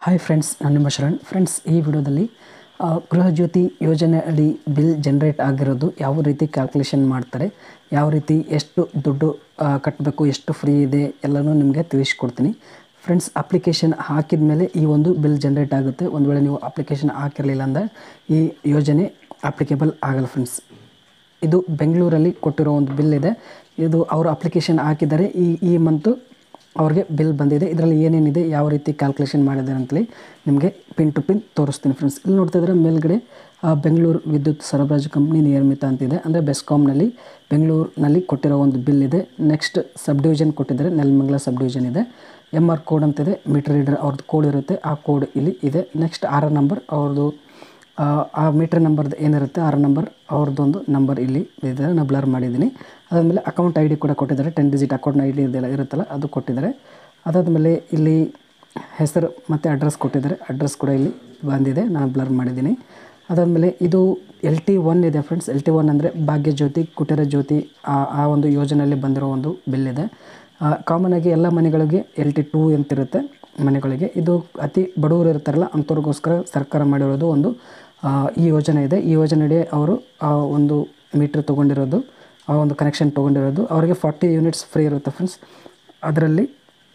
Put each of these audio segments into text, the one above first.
hi friends ನಾನು ನಿಮ್ಮ Sharan friends ಈ ವಿಡಿಯೋದಲ್ಲಿ ಆ, ಗೃಹ ಜ್ಯೋತಿ ಯೋಜನೆ ಅಡಿ ಬಿಲ್ ಜನ್ರೇಟ್ ಆಗಿರೋದು ಯಾವ ರೀತಿ ಕ್ಯಾಲ್ಕುಲೇಷನ್ ಮಾಡ್ತಾರೆ ಯಾವ ರೀತಿ ಎಷ್ಟು ದುಡ್ಡು ಆ, ಕಟ್ಟಬೇಕು ಎಷ್ಟು ಫ್ರೀ ಇದೆ ಎಲ್ಲನೂ ನಿಮಗೆ ತಿಳಿಸ್ಕೊಡ್ತೀನಿ ಫ್ರೆಂಡ್ಸ್ ಅಪ್ಲಿಕೇಶನ್ ಹಾಕಿದ ಮೇಲೆ ಈ ಒಂದು ಬಿಲ್ ಜನ್ರೇಟ್ ಆಗುತ್ತೆ ಒಂದು ವೇಳೆ ನೀವು ಅಪ್ಲಿಕೇಶನ್ ಹಾಕಿರಲಿಲ್ಲ ಅಂದರೆ ಈ ಯೋಜನೆ ಅಪ್ಲಿಕೇಬಲ್ ಆಗಲ್ಲ ಫ್ರೆಂಡ್ಸ್ ಇದು ಬೆಂಗಳೂರಲ್ಲಿ ಕೊಟ್ಟಿರೋ ಒಂದು ಬಿಲ್ ಇದೆ ಇದು ಅವರು ಅಪ್ಲಿಕೇಶನ್ ಹಾಕಿದ್ದಾರೆ ಈ ಈ ಮಂತು ಅವ್ರಿಗೆ ಬಿಲ್ ಬಂದಿದೆ ಇದರಲ್ಲಿ ಏನೇನಿದೆ ಯಾವ ರೀತಿ ಕ್ಯಾಲ್ಕುಲೇಷನ್ ಮಾಡಿದ್ದಾರೆ ಅಂತೇಳಿ ನಿಮಗೆ ಪಿನ್ ಟು ಪಿನ್ ತೋರಿಸ್ತೀನಿ ಫ್ರೆಂಡ್ಸ್ ಇಲ್ಲಿ ನೋಡ್ತಾ ಇದ್ರೆ ಮೇಲ್ಗಡೆ ಆ, ಬೆಂಗಳೂರು ವಿದ್ಯುತ್ ಸರಬರಾಜು ಕಂಪ್ನಿ ನಿಯಮಿತ ಅಂತಿದೆ ಅಂದರೆ ಬೆಸ್ಕಾಮ್ನಲ್ಲಿ ಬೆಂಗಳೂರಿನಲ್ಲಿ ಕೊಟ್ಟಿರೋ ಒಂದು ಬಿಲ್ ಇದೆ ನೆಕ್ಸ್ಟ್ ಸಬ್ ಡಿವಿಷನ್ ಕೊಟ್ಟಿದ್ದಾರೆ ನೆಲಮಂಗಲ ಸಬ್ ಡಿವಿಷನ್ ಇದೆ ಎಮ್ ಆರ್ ಕೋಡ್ ಅಂತಿದೆ ಮೀಟರ್ ರೀಡರ್ ಅವ್ರದ್ದು ಕೋಡ್ ಇರುತ್ತೆ ಆ ಕೋಡ್ ಇಲ್ಲಿ ಇದೆ ನೆಕ್ಸ್ಟ್ ಆರ್ ಆರ್ ನಂಬರ್ ಅವ್ರದ್ದು ಆ, ಆ ಮೀಟರ್ ನಂಬರ್ದು ಏನಿರುತ್ತೆ ಆರ್ ನಂಬರ್ ಅವ್ರದ್ದೊಂದು ನಂಬರ್ ಇಲ್ಲಿ ಇದೆ ನಾನು ಬ್ಲರ್ ಮಾಡಿದ್ದೀನಿ ಅದಾದಮೇಲೆ ಅಕೌಂಟ್ ಐ ಡಿ ಕೂಡ ಕೊಟ್ಟಿದ್ದಾರೆ ten digit account I D ಇದೆಲ್ಲ ಇರುತ್ತಲ್ಲ ಅದು ಕೊಟ್ಟಿದ್ದಾರೆ ಅದಾದಮೇಲೆ ಇಲ್ಲಿ ಹೆಸರು ಮತ್ತು ಅಡ್ರೆಸ್ ಕೊಟ್ಟಿದ್ದಾರೆ ಅಡ್ರೆಸ್ ಕೂಡ ಇಲ್ಲಿ ಬಂದಿದೆ ನಾನು ಬ್ಲರ್ ಮಾಡಿದ್ದೀನಿ ಅದಾದಮೇಲೆ ಇದು ಎಲ್ ಟಿ ಒನ್ ಇದೆ ಫ್ರೆಂಡ್ಸ್ ಎಲ್ ಟಿ ಒನ್ ಅಂದರೆ ಭಾಗ್ಯ ಜ್ಯೋತಿ ಕುಟೀರ ಜ್ಯೋತಿ ಆ ಆ ಒಂದು ಯೋಜನೆಯಲ್ಲಿ ಬಂದಿರೋ ಒಂದು ಬಿಲ್ ಇದೆ ಕಾಮನ್ ಆಗಿ ಎಲ್ಲ ಮನೆಗಳಿಗೆ ಎಲ್ ಟಿ ಟೂ ಅಂತಿರುತ್ತೆ ಮನೆಗಳಿಗೆ ಇದು ಅತಿ ಬಡವರು ಇರ್ತಾರಲ್ಲ ಅಂಥವ್ರಿಗೋಸ್ಕರ ಸರ್ಕಾರ ಮಾಡಿರೋದು ಒಂದು ಆ, ಈ ಯೋಜನೆ ಇದೆ ಈ ಯೋಜನೆಯಡಿ ಅವರು ಆ ಒಂದು ಮೀಟ್ರ್ ತೊಗೊಂಡಿರೋದು ಆ ಒಂದು ಕನೆಕ್ಷನ್ ತೊಗೊಂಡಿರೋದು ಅವರಿಗೆ ಫಾರ್ಟಿ ಯೂನಿಟ್ಸ್ ಫ್ರೀ ಇರುತ್ತೆ ಫ್ರೆಂಡ್ಸ್ ಅದರಲ್ಲಿ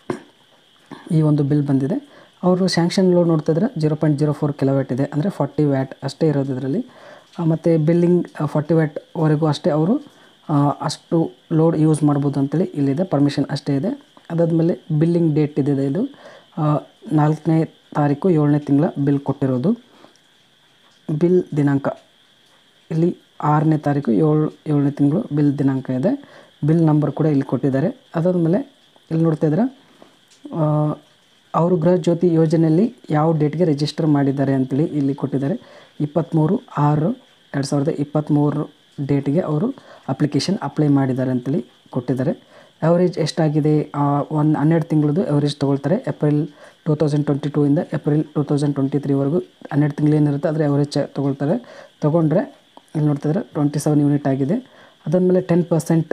ಈ ಒಂದು ಬಿಲ್ ಬಂದಿದೆ ಅವರು ಸ್ಯಾಂಕ್ಷನ್ ಲೋಡ್ ನೋಡ್ತಿದ್ರೆ zero point zero four kilowatt ಇದೆ ಅಂದರೆ ಫಾರ್ಟಿ ವ್ಯಾಟ್ ಅಷ್ಟೇ ಇರೋದು ಇದರಲ್ಲಿ ಮತ್ತು ಬಿಲ್ಲಿಂಗ್ ಫಾರ್ಟಿ ವ್ಯಾಟ್ವರೆಗೂ ಅಷ್ಟೇ ಅವರು ಆ, ಅಷ್ಟು ಲೋಡ್ ಯೂಸ್ ಮಾಡ್ಬೋದು ಅಂತೇಳಿ ಇಲ್ಲಿದೆ ಪರ್ಮಿಷನ್ ಅಷ್ಟೇ ಇದೆ ಅದಾದಮೇಲೆ ಬಿಲ್ಲಿಂಗ್ ಡೇಟ್ ಇದೆ ಇದು ಆ, ನಾಲ್ಕನೇ ತಾರೀಕು ಏಳನೇ ತಿಂಗಳ ಬಿಲ್ ಕೊಟ್ಟಿರೋದು ಬಿಲ್ ದಿನಾಂಕ ಇಲ್ಲಿ ಆರನೇ ತಾರೀಕು ಏಳು ಏಳನೇ ತಿಂಗಳು ಬಿಲ್ ದಿನಾಂಕ ಇದೆ ಬಿಲ್ ನಂಬರ್ ಕೂಡ ಇಲ್ಲಿ ಕೊಟ್ಟಿದ್ದಾರೆ ಅದಾದಮೇಲೆ ಇಲ್ಲಿ ನೋಡ್ತಾ ಇದ್ರೆ ಆ, ಅವರು ಗೃಹ ಜ್ಯೋತಿ ಯೋಜನೆಯಲ್ಲಿ ಯಾವ ಡೇಟ್ಗೆ ರಿಜಿಸ್ಟರ್ ಮಾಡಿದ್ದಾರೆ ಅಂತೇಳಿ ಇಲ್ಲಿ ಕೊಟ್ಟಿದ್ದಾರೆ ಇಪ್ಪತ್ತ್ಮೂರು ಆರು ಎರಡು ಸಾವಿರದ ಇಪ್ಪತ್ತ್ಮೂರು ಡೇಟ್ಗೆ ಅವರು ಅಪ್ಲಿಕೇಶನ್ ಅಪ್ಲೈ ಮಾಡಿದ್ದಾರೆ ಅಂತೇಳಿ ಕೊಟ್ಟಿದ್ದಾರೆ ಅವರೇಜ್ ಎಷ್ಟಾಗಿದೆ ಒಂದು ಹನ್ನೆರಡು ತಿಂಗಳದ್ದು ಅವರೇಜ್ ತೊಗೊಳ್ತಾರೆ April two thousand twenty two ಇಂದ ಏಪ್ರಿಲ್ ಟೂ ತೌಸಂಡ್ ಟ್ವೆಂಟಿ ತ್ರೀವರೆಗೂ ಹನ್ನೆರಡು ತಿಂಗಳು ಏನಿರುತ್ತೆ ಅದರ ಅವರೇಜ್ ತೊಗೊಳ್ತಾರೆ ತೊಗೊಂಡ್ರೆ ಇಲ್ಲಿ ನೋಡ್ತಿದ್ರೆ ಟ್ವೆಂಟಿ ಸೆವೆನ್ ಯೂನಿಟ್ ಆಗಿದೆ ಅದಾದಮೇಲೆ ಟೆನ್ ಪರ್ಸೆಂಟ್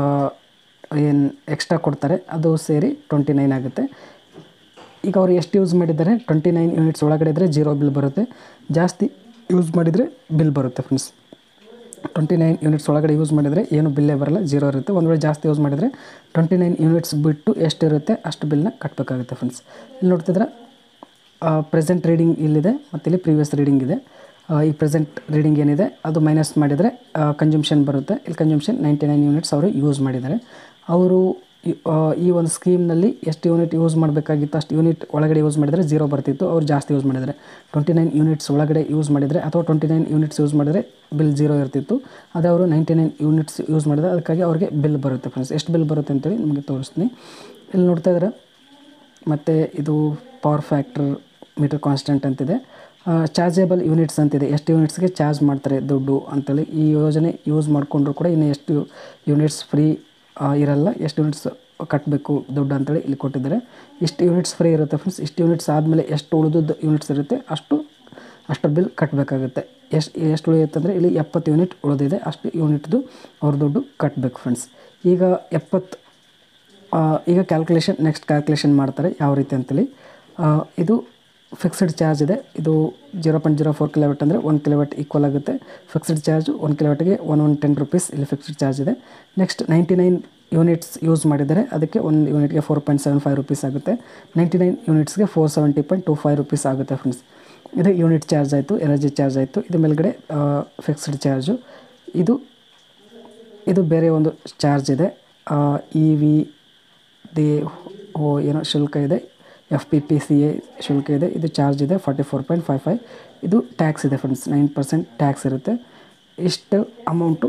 ಏನು ಎಕ್ಸ್ಟ್ರಾ ಕೊಡ್ತಾರೆ ಅದು ಸೇರಿ ಟ್ವೆಂಟಿ ನೈನ್ ಆಗುತ್ತೆ ಈಗ ಅವರು ಎಷ್ಟು ಯೂಸ್ ಮಾಡಿದ್ದಾರೆ ಟ್ವೆಂಟಿ ನೈನ್ ಯೂನಿಟ್ಸ್ ಒಳಗಡೆ ಇದ್ದರೆ ಜೀರೋ ಬಿಲ್ ಬರುತ್ತೆ ಜಾಸ್ತಿ ಯೂಸ್ ಮಾಡಿದರೆ ಬಿಲ್ ಬರುತ್ತೆ ಫ್ರೆಂಡ್ಸ್ ಟ್ವೆಂಟಿ ನೈನ್ ಯೂನಿಟ್ಸ್ ಒಳಗಡೆ ಯೂಸ್ ಮಾಡಿದರೆ ಏನು ಬಿಲ್ಲೇ ಬರಲ್ಲ ಜೀರೋ ಇರುತ್ತೆ ಒಂದು ವೇಳೆ ಜಾಸ್ತಿ ಯೂಸ್ ಮಾಡಿದರೆ ಟ್ವೆಂಟಿ ನೈನ್ ಯೂನಿಟ್ಸ್ ಬಿಟ್ಟು ಎಷ್ಟಿರುತ್ತೆ ಅಷ್ಟು ಬಿಲ್ನ ಕಟ್ಟಬೇಕಾಗುತ್ತೆ ಫ್ರೆಂಡ್ಸ್ ಇಲ್ಲಿ ನೋಡ್ತಿದ್ರೆ ಪ್ರೆಸೆಂಟ್ ರೀಡಿಂಗ್ ಇಲ್ಲಿದೆ ಮತ್ತು ಇಲ್ಲಿ ಪ್ರೀವಿಯಸ್ ರೀಡಿಂಗ್ ಇದೆ ಆ, ಈ ಪ್ರೆಸೆಂಟ್ ರೀಡಿಂಗ್ ಏನಿದೆ ಅದು ಮೈನಸ್ ಮಾಡಿದರೆ ಕನ್ಸಂಪ್ಷನ್ ಬರುತ್ತೆ ಇಲ್ಲಿ ಕನ್ಸಂಪ್ಷನ್ ನೈಂಟಿ ನೈನ್ ಯೂನಿಟ್ಸ್ ಅವರು ಯೂಸ್ ಮಾಡಿದ್ದಾರೆ ಅವರು ಈ- ಆ, ಈ ಒಂದು ಸ್ಕೀಮ್ನಲ್ಲಿ ಎಷ್ಟು ಯೂನಿಟ್ ಯೂಸ್ ಮಾಡಬೇಕಾಗಿತ್ತು ಅಷ್ಟು ಯೂನಿಟ್ ಒಳಗಡೆ ಯೂಸ್ ಮಾಡಿದರೆ ಜೀರೋ ಬರ್ತಿತ್ತು ಅವ್ರು ಜಾಸ್ತಿ ಯೂಸ್ ಮಾಡಿದರೆ ಟ್ವೆಂಟಿ ನೈನ್ ಯೂನಿಟ್ಸ್ ಒಳಗಡೆ ಯೂಸ್ ಮಾಡಿದರೆ ಅಥವಾ ಟ್ವೆಂಟಿ ನೈನ್ ಯೂನಿಟ್ಸ್ ಯೂಸ್ ಮಾಡಿದರೆ ಬಿಲ್ ಜೀರೋ ಇರ್ತಿತ್ತು ಅದೇ ಅವರು ನೈಂಟಿ ನೈನ್ ಯೂನಿಟ್ಸ್ ಯೂಸ್ ಮಾಡಿದರೆ ಅದಕ್ಕಾಗಿ ಅವ್ರಿಗೆ ಬಿಲ್ ಬರುತ್ತೆ ಫ್ರೆಂಡ್ಸ್ ಎಷ್ಟು ಬಿಲ್ ಬರುತ್ತೆ ಅಂತೇಳಿ ನಿಮಗೆ ತೋರಿಸ್ತೀನಿ ಇಲ್ಲಿ ನೋಡ್ತಾ ಇದ್ದಾರೆ ಮತ್ತು ಇದು ಪವರ್ ಫ್ಯಾಕ್ಟ್ರ್ ಮೀಟರ್ ಕಾನ್ಸ್ಟೆಂಟ್ ಅಂತಿದೆ ಚಾರ್ಜೇಬಲ್ ಯೂನಿಟ್ಸ್ ಅಂತಿದೆ ಎಷ್ಟು ಯೂನಿಟ್ಸ್ಗೆ ಚಾರ್ಜ್ ಮಾಡ್ತಾರೆ ದುಡ್ಡು ಅಂತೇಳಿ ಈ ಯೋಜನೆ ಯೂಸ್ ಮಾಡಿಕೊಂಡ್ರು ಕೂಡ ಇನ್ನು ಎಷ್ಟು ಯೂನಿಟ್ಸ್ ಫ್ರೀ ಇರಲ್ಲ ಎಷ್ಟು ಯೂನಿಟ್ಸ್ ಕಟ್ಟಬೇಕು ದುಡ್ಡು ಅಂತೇಳಿ ಇಲ್ಲಿ ಕೊಟ್ಟಿದ್ದಾರೆ ಇಷ್ಟು ಯೂನಿಟ್ಸ್ ಫ್ರೀ ಇರುತ್ತೆ ಫ್ರೆಂಡ್ಸ್ ಇಷ್ಟು ಯೂನಿಟ್ಸ್ ಆದಮೇಲೆ ಎಷ್ಟು ಉಳಿದದ್ದು ಯೂನಿಟ್ಸ್ ಇರುತ್ತೆ ಅಷ್ಟು ಅಷ್ಟು ಬಿಲ್ ಕಟ್ಟಬೇಕಾಗುತ್ತೆ ಎಷ್ಟು ಎಷ್ಟು ಉಳಿಯುತ್ತೆ ಅಂದರೆ ಇಲ್ಲಿ ಎಪ್ಪತ್ತು ಯೂನಿಟ್ ಉಳಿದಿದೆ ಅಷ್ಟು ಯೂನಿಟ್ದು ಅವ್ರ ದುಡ್ಡು ಕಟ್ಟಬೇಕು ಫ್ರೆಂಡ್ಸ್ ಈಗ ಎಪ್ಪತ್ತು ಆ, ಈಗ ಕ್ಯಾಲ್ಕುಲೇಷನ್ ನೆಕ್ಸ್ಟ್ ಕ್ಯಾಲ್ಕುಲೇಷನ್ ಮಾಡ್ತಾರೆ ಯಾವ ರೀತಿ ಅಂತೇಳಿ ಆ, ಇದು ಫಿಕ್ಸ್ಡ್ ಚಾರ್ಜ್ ಇದೆ ಇದು zero point zero four kilowatt ಅಂದರೆ ಒನ್ ಕಿಲೋಮೀಟ್ ಈಕ್ವಲ್ ಆಗುತ್ತೆ ಫಿಕ್ಸ್ಡ್ ಚಾರ್ಜು ಒನ್ ಕಿಲೋಮೀಟ್ಗೆ ಒನ್ ಒನ್ ಟೆನ್ ರುಪೀಸ್ ಇಲ್ಲಿ ಫಿಕ್ಸ್ಡ್ ಚಾರ್ಜ್ ಇದೆ next ninety nine units use ಮಾಡಿದರೆ ಅದಕ್ಕೆ ಒಂದು ಯೂನಿಟ್ಗೆ four point seven five rupees ಆಗುತ್ತೆ ನೈಂಟಿ ನೈನ್ ಯೂನಿಟ್ಸ್ಗೆ four seventy point two five rupees ಆಗುತ್ತೆ ಫ್ರೆಂಡ್ಸ್ ಇದು ಯೂನಿಟ್ ಚಾರ್ಜ್ ಆಯಿತು ಎನರ್ಜಿ ಚಾರ್ಜ್ ಆಯಿತು ಇದು ಮೇಲ್ಗಡೆ ಫಿಕ್ಸ್ಡ್ ಚಾರ್ಜು ಇದು ಇದು ಬೇರೆ ಒಂದು ಚಾರ್ಜ್ ಇದೆ ಇ ವಿ ಡಿ ಓ ಏನೋ ಶುಲ್ಕ ಇದೆ F P P C A ಶುಲ್ಕ ಇದೆ ಇದು ಚಾರ್ಜ್ ಇದೆ forty four point five five ಇದು ಟ್ಯಾಕ್ಸ್ ಇದೆ ಫ್ರೆಂಡ್ಸ್ ನೈನ್ ಪರ್ಸೆಂಟ್ ಟ್ಯಾಕ್ಸ್ ಇರುತ್ತೆ ಇಷ್ಟು ಅಮೌಂಟು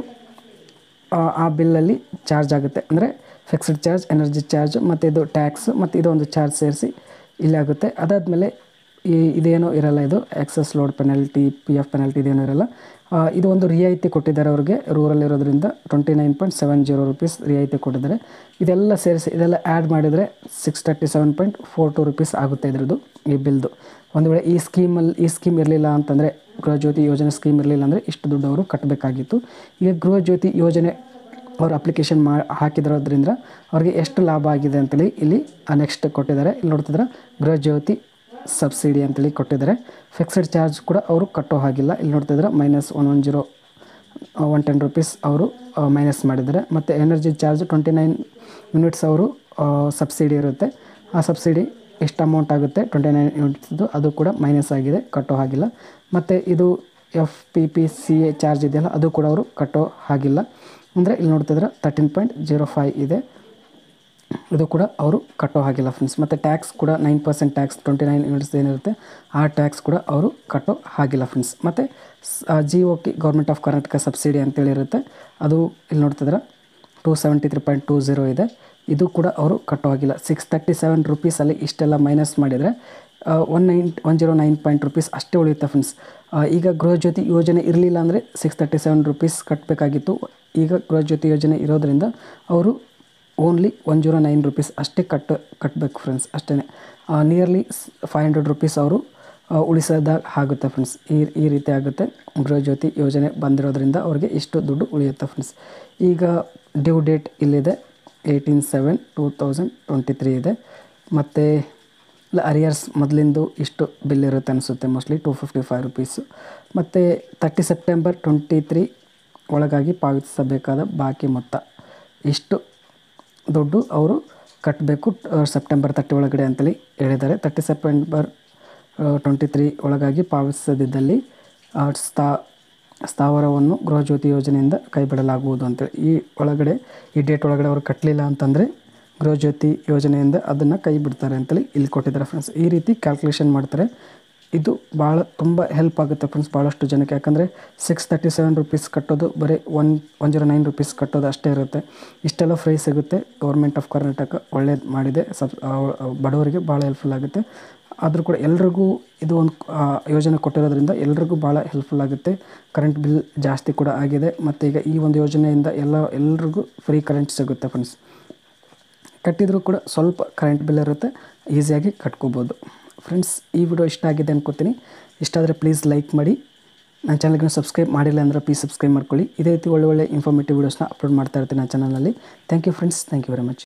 ಆ ಬಿಲ್ಲಲ್ಲಿ ಚಾರ್ಜ್ ಆಗುತ್ತೆ ಅಂದರೆ ಫಿಕ್ಸ್ಡ್ ಚಾರ್ಜ್ ಎನರ್ಜಿ ಚಾರ್ಜ್ ಮತ್ತು ಇದು ಟ್ಯಾಕ್ಸ್ ಮತ್ತು ಇದು ಒಂದು ಚಾರ್ಜ್ ಸೇರಿಸಿ ಇಲ್ಲಿ ಆಗುತ್ತೆ ಅದಾದಮೇಲೆ ಈ ಇದೇನೋ ಇರಲ್ಲ ಇದು excess load penalty P F penalty ಇದೇನೂ ಇರಲ್ಲ ಆ, ಇದು ಒಂದು ರಿಯಾಯಿತಿ ಕೊಟ್ಟಿದ್ದಾರೆ ಅವ್ರಿಗೆ ರೂರಲ್ ಇರೋದ್ರಿಂದ twenty nine point seven zero rupees ರಿಯಾಯಿತಿ ಕೊಟ್ಟಿದ್ದಾರೆ ಇದೆಲ್ಲ ಸೇರಿಸಿ ಇದೆಲ್ಲ ಆ್ಯಡ್ ಮಾಡಿದರೆ six thirty seven point four two rupees ಆಗುತ್ತೆ ಇದ್ರದ್ದು ಈ ಬಿಲ್ದು ಒಂದು ವೇಳೆ ಈ ಸ್ಕೀಮಲ್ಲಿ ಈ ಸ್ಕೀಮ್ ಇರಲಿಲ್ಲ ಅಂತಂದರೆ ಗೃಹ ಜ್ಯೋತಿ ಯೋಜನೆ ಸ್ಕೀಮ್ ಇರಲಿಲ್ಲ ಅಂದರೆ ಇಷ್ಟು ದುಡ್ಡು ಅವರು ಕಟ್ಟಬೇಕಾಗಿತ್ತು ಈಗ ಗೃಹ ಜ್ಯೋತಿ ಯೋಜನೆ ಅವ್ರು ಅಪ್ಲಿಕೇಶನ್ ಮಾ ಹಾಕಿದಿರೋದ್ರಿಂದ ಅವ್ರಿಗೆ ಎಷ್ಟು ಲಾಭ ಆಗಿದೆ ಅಂತೇಳಿ ಇಲ್ಲಿ ನೆಕ್ಸ್ಟ್ ಕೊಟ್ಟಿದ್ದಾರೆ ಇಲ್ಲಿ ನೋಡ್ತಿದ್ರೆ ಗೃಹ ಜ್ಯೋತಿ ಸಬ್ಸಿಡಿ ಅಂತೇಳಿ ಕೊಟ್ಟಿದ್ದಾರೆ ಫಿಕ್ಸ್ಡ್ ಚಾರ್ಜ್ ಕೂಡ ಅವರು ಕಟ್ಟೋ ಹಾಗಿಲ್ಲ ಇಲ್ಲಿ ನೋಡ್ತಿದ್ರೆ minus one one zero one ten rupees ಅವರು ಮೈನಸ್ ಮಾಡಿದ್ದಾರೆ ಮತ್ತು energy charge twenty nine units ಅವರು ಸಬ್ಸಿಡಿ ಇರುತ್ತೆ ಆ ಸಬ್ಸಿಡಿ ಎಷ್ಟು ಅಮೌಂಟ್ ಆಗುತ್ತೆ ಟ್ವೆಂಟಿ ನೈನ್ ಯೂನಿಟ್ಸ್ದು ಅದು ಕೂಡ ಮೈನಸ್ ಆಗಿದೆ ಕಟ್ಟೋ ಹಾಗಿಲ್ಲ ಮತ್ತು ಇದು F P P C A charge ಇದೆಯಲ್ಲ ಅದು ಕೂಡ ಅವರು ಕಟ್ಟೋ ಹಾಗಿಲ್ಲ ಅಂದರೆ ಇಲ್ಲಿ ನೋಡ್ತಿದ್ರೆ ತರ್ಟೀನ್ ಪಾಯಿಂಟ್ ಜೀರೋ ಫೈ ಇದೆ ಇದು ಕೂಡ ಅವರು ಕಟ್ಟೋ ಹಾಗಿಲ್ಲ ಫ್ರೆಂಡ್ಸ್ ಮತ್ತು ಟ್ಯಾಕ್ಸ್ ಕೂಡ nine percent tax twenty nine units ಏನಿರುತ್ತೆ ಆ ಟ್ಯಾಕ್ಸ್ ಕೂಡ ಅವರು ಕಟ್ಟೋ ಹಾಗಿಲ್ಲ ಫ್ರೆಂಡ್ಸ್ ಮತ್ತು G O K government of Karnataka subsidy ಅಂತೇಳಿ ಇರುತ್ತೆ ಅದು ಇಲ್ಲಿ ನೋಡ್ತಿದ್ರೆ two seventy three point two zero ಇದೆ ಇದು ಕೂಡ ಅವರು ಕಟ್ಟೋ ಹಾಗಿಲ್ಲ ಸಿಕ್ಸ್ ತರ್ಟಿ ಸೆವೆನ್ ರುಪೀಸಲ್ಲಿ ಇಷ್ಟೆಲ್ಲ ಮೈನಸ್ ಮಾಡಿದರೆ one nine one zero nine point rupees ಅಷ್ಟೇ ಉಳಿಯುತ್ತೆ ಫ್ರೆಂಡ್ಸ್ ಈಗ ಗೃಹಜ್ಯೋತಿ ಯೋಜನೆ ಇರಲಿಲ್ಲ ಅಂದರೆ ಸಿಕ್ಸ್ ತರ್ಟಿ ಸೆವೆನ್ ರುಪೀಸ್ ಕಟ್ಟಬೇಕಾಗಿತ್ತು ಈಗ ಗೃಹಜ್ಯೋತಿ ಯೋಜನೆ ಇರೋದರಿಂದ ಅವರು only one zero nine rupees ಅಷ್ಟೇ ಕಟ್ ಕಟ್ಟಬೇಕು ಫ್ರೆಂಡ್ಸ್ ಅಷ್ಟೇ ನಿಯರ್ಲಿ ಫೈವ್ ಹಂಡ್ರೆಡ್ ರುಪೀಸ್ ಅವರು ಉಳಿಸೋದಾಗ ಆಗುತ್ತೆ ಫ್ರೆಂಡ್ಸ್ ಈ ಈ ರೀತಿ ಆಗುತ್ತೆ ಗೃಹಜ್ಯೋತಿ ಯೋಜನೆ ಬಂದಿರೋದ್ರಿಂದ ಅವ್ರಿಗೆ ಇಷ್ಟು ದುಡ್ಡು ಉಳಿಯುತ್ತೆ ಫ್ರೆಂಡ್ಸ್ ಈಗ ಡ್ಯೂ ಡೇಟ್ ಇಲ್ಲಿದೆ eighteen seven two thousand twenty three ಇದೆ ಮತ್ತು ಅರಿಯರ್ಸ್ ಮೊದಲಿಂದು ಇಷ್ಟು ಬಿಲ್ ಇರುತ್ತೆ ಅನಿಸುತ್ತೆ mostly two fifty five rupees ಮತ್ತು ತರ್ಟಿ ಸೆಪ್ಟೆಂಬರ್ ಟ್ವೆಂಟಿ ತ್ರೀ ಒಳಗಾಗಿ ಪಾವತಿಸಬೇಕಾದ ಬಾಕಿ ಮೊತ್ತ ಇಷ್ಟು ದುಡ್ಡು ಅವರು ಕಟ್ಟಬೇಕು ಸೆಪ್ಟೆಂಬರ್ ತರ್ಟಿ ಒಳಗಡೆ ಅಂತೇಳಿ ಹೇಳಿದ್ದಾರೆ ತರ್ಟಿ ಸೆಪ್ಟೆಂಬರ್ ಟ್ವೆಂಟಿ ತ್ರೀ ಒಳಗಾಗಿ ಪಾವತಿಸದಿದ್ದಲ್ಲಿ ಸ್ಥಾ ಸ್ಥಾವರವನ್ನು ಗೃಹಜ್ಯೋತಿ ಯೋಜನೆಯಿಂದ ಕೈಬಿಡಲಾಗುವುದು ಅಂತೇಳಿ ಈ ಒಳಗಡೆ ಈ ಡೇಟ್ ಒಳಗಡೆ ಅವರು ಕಟ್ಟಲಿಲ್ಲ ಅಂತಂದರೆ ಗೃಹಜ್ಯೋತಿ ಯೋಜನೆಯಿಂದ ಅದನ್ನು ಕೈ ಬಿಡ್ತಾರೆ ಅಂತೇಳಿ ಇಲ್ಲಿ ಕೊಟ್ಟಿದ್ದಾರೆ ಫ್ರೆಂಡ್ಸ್ ಈ ರೀತಿ ಕ್ಯಾಲ್ಕುಲೇಷನ್ ಮಾಡ್ತಾರೆ ಇದು ಭಾಳ ತುಂಬ ಹೆಲ್ಪ್ ಆಗುತ್ತೆ ಫ್ರೆಂಡ್ಸ್ ಭಾಳಷ್ಟು ಜನಕ್ಕೆ ಯಾಕಂದರೆ ಸಿಕ್ಸ್ ತರ್ಟಿ ಸೆವೆನ್ ರುಪೀಸ್ ಕಟ್ಟೋದು ಬರೀ one one zero nine rupees ಕಟ್ಟೋದು ಅಷ್ಟೇ ಇರುತ್ತೆ ಇಷ್ಟೆಲ್ಲ ಫ್ರೈ ಸಿಗುತ್ತೆ ಗೌರ್ಮೆಂಟ್ ಆಫ್ ಕರ್ನಾಟಕ ಒಳ್ಳೇದು ಮಾಡಿದೆ ಸಬ್ ಬಡವರಿಗೆ ಭಾಳ ಹೆಲ್ಪ್ಫುಲ್ ಆಗುತ್ತೆ ಆದರೂ ಕೂಡ ಎಲ್ರಿಗೂ ಇದು ಒಂದು ಯೋಜನೆ ಕೊಟ್ಟಿರೋದ್ರಿಂದ ಎಲ್ರಿಗೂ ಭಾಳ ಹೆಲ್ಪ್ಫುಲ್ ಆಗುತ್ತೆ ಕರೆಂಟ್ ಬಿಲ್ ಜಾಸ್ತಿ ಕೂಡ ಆಗಿದೆ ಮತ್ತು ಈಗ ಈ ಒಂದು ಯೋಜನೆಯಿಂದ ಎಲ್ಲ ಎಲ್ರಿಗೂ ಫ್ರೀ ಕರೆಂಟ್ ಸಿಗುತ್ತೆ ಫ್ರೆಂಡ್ಸ್ ಕಟ್ಟಿದರೂ ಕೂಡ ಸ್ವಲ್ಪ ಕರೆಂಟ್ ಬಿಲ್ ಇರುತ್ತೆ ಈಸಿಯಾಗಿ ಕಟ್ಕೋಬೋದು ಫ್ರೆಂಡ್ಸ್ ಈ ವಿಡಿಯೋ ಇಷ್ಟ ಆಗಿದೆ ಅನ್ಕೋತೀನಿ ಇಷ್ಟ ಆದರೆ ಪ್ಲೀಸ್ ಲೈಕ್ ಮಾಡಿ ನನ್ನ ಚಾನಲ್ಗೆ ಸಬ್ಸ್ಕ್ರೈಬ್ ಮಾಡಿಲ್ಲ ಅಂದರೆ ಪ್ಲೀಸ್ ಸಬ್ಸ್ಕ್ರೈಬ್ ಮಾಡ್ಕೊಳ್ಳಿ ಇದೇ ರೀತಿ ಒಳ್ಳೆ ಒಳ್ಳೆ ಇನ್ಫಾರ್ಮೇಟಿವ್ ವೀಡಿಯೋಸ್ನ ಅಪ್ಲೋಡ್ ಮಾಡ್ತಾ ಇರ್ತೀನಿ ನನ್ನ ಚಾನಲಲ್ಲಿ thank you friends thank you very much